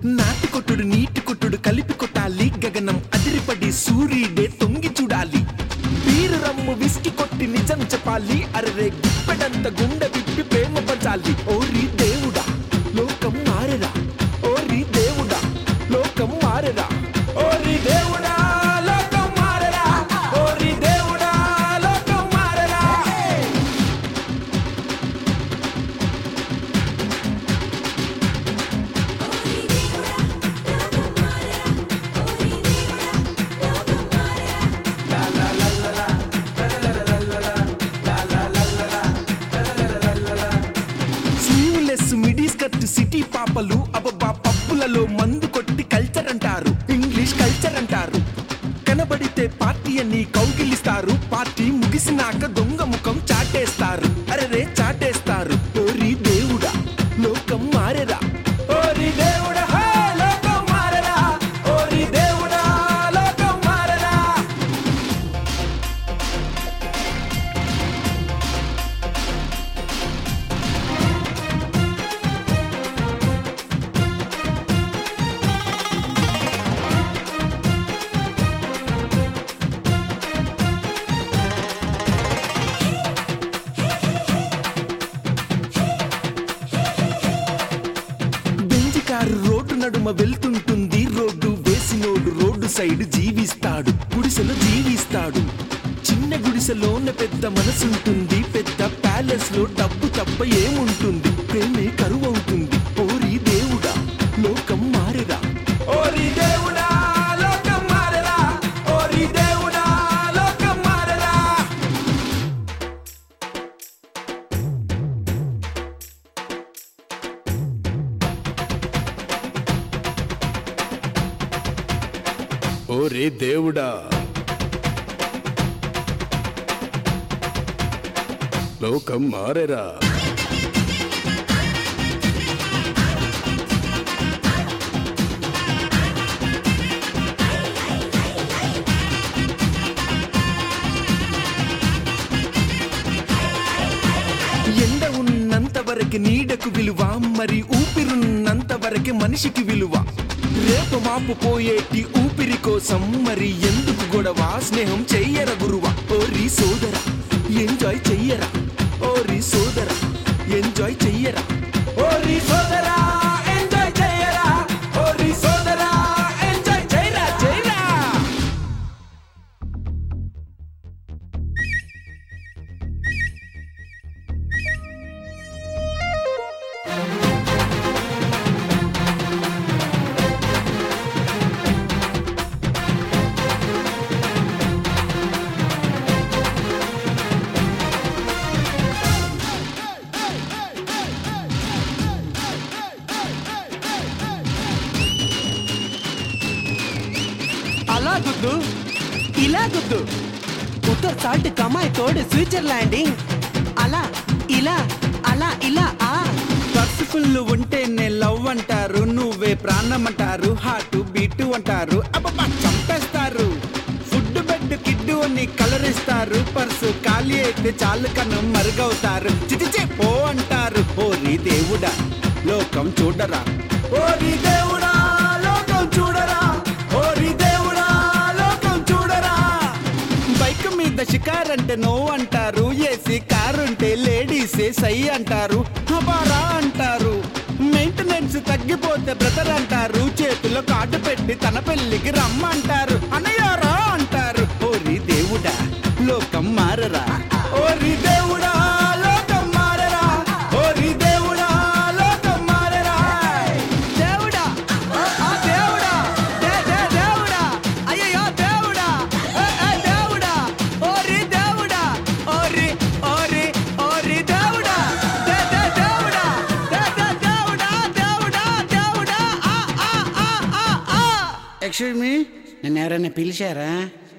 నాటి కొట్టుడు నీటి కొట్టుడు కలిపి కొట్టాలి గగనం అదిరిపడి సూర్యుడే తొంగి చూడాలి వీరు రమ్ము విసికి కొట్టి నిజం చెప్పాలి అరే గుప్పెడంత గుండె విప్పి ప్రేమ పంచాలి ఓరి దేవుడా లోకం మారెరా ఓరి దేవుడా లోకం మారెరా ఓరి దేవుడా లోకం మారెరా ఓరి దేవుడా లోకం మారెరా స్లీవ్లెస్ మిడీస్ కట్ సిటీ పాపలు అబ్బబ్బా పప్పులలో మందు కొట్టి కల్చర్ అంటారు ఇంగ్లీష్ కల్చర్ అంటారు కనబడితే పార్టీ అని కౌగిలిస్తారు పార్టీ ముగిసినాక దొంగ ముఖం చాటేస్తారు అరే చాటేస్తారు ఓరి దేవుడా లోకం మారెరా ఓరి దేవుడా హే, లోకం మారెరా ఓరి దేవుడా లోకం మారెరా బెంజ్ కారు రోడ్డు నడుమ వెళ్తుంటుంది రోడ్డు వేసినోడు రోడ్డు సైడ్ జీవిస్తాడు గుడిసెలో జీవిస్తాడు చిన్న గుడిసెలోన పెద్ద మనసుంటుంది పెద్ద ప్యాలెస్ లో డబ్బు తప్ప ఏముంటుంది ప్రేమే కరువవుతుంది ఓరి దేవుడా లోకం మారెరా ఓరి దేవుడా లోకం మారెరా ఓరి దేవుడా లోకం మారెరా ఓరే దేవుడా లోకం మారెరా ఎండ ఉన్నంత వరకు నీడకు విలువ మరి ఊపిరున్నంత వరకు మనిషికి విలువ రేపు మాపు పోయేటి ఊపిరి కోసం మరి ఎందుకు గొడవ స్నేహం చెయ్యర గురువ ఓరి సోదరా ఎంజాయ్ చెయ్యరా ఓరి సోదరా ఎంజాయ్ చెయ్యరా ఓరి సోదరా ఎంజాయ్ చెయ్యరా ఓరి సోదరా ఎంజాయ్ చెయ్యరా చెయ్యరా అలా గుద్దు ఇలా గుద్దు ఉత్తర్ సాల్ట్ కమాయ్ తోడు స్విట్జర్లాండింగ్ అలా ఇలా అలా ఇలా ఆ పర్సుఫుల్ ఉంటేనే లవ్ అంటారు నువ్వే ప్రాణం అంటారు హార్ట్ బీటు అంటారు అబ్బబ్బా చంపేస్తారు ఫుడ్ బెడ్ కిడ్డు అని కలరిస్తారు పర్సు ఖాళీ అయితే చాలు కను మరుగవుతారు చిటిచే పో అంటారు ఓరి దేవుడా లోకం చూడరా ఓరి దేవుడా లోకం చూడరా ఓరి దేవుడా లోకం చూడరా బైక్ మీద షికారంటే నో అంటారు ఏసీ కారుంటే లేడీసే సై అంటారు హబారా అంటారు మెయింటెనెన్స్ తగ్గిపోతే బ్రదర్ అంటారు చేతిలో కార్డు పెట్టి తన పెళ్లికి రమ్మంటారు అనయారా అంటారు ఓరి దేవుడా లోకం మారరా ఓరి దేవుడా లోకం మారరా ఓరి దేవుడా లోకం మారరా దేవుడా ఆ, ఆ దేవుడా దే, దే, దేవుడా అయ్యయ్యో దేవుడా ఏ, ఏ, దేవుడా ఓరి దేవుడా ఓరి ఓరి ఓరి దేవుడా దే, దే, దేవుడా దే, దే, దేవుడా దేవుడా దేవుడా ఆ, ఆ, ఆ, ఆ, ఆ. ఎక్స్క్యూజ్ మీ నన్ను ఎవరైనా పిలిచారా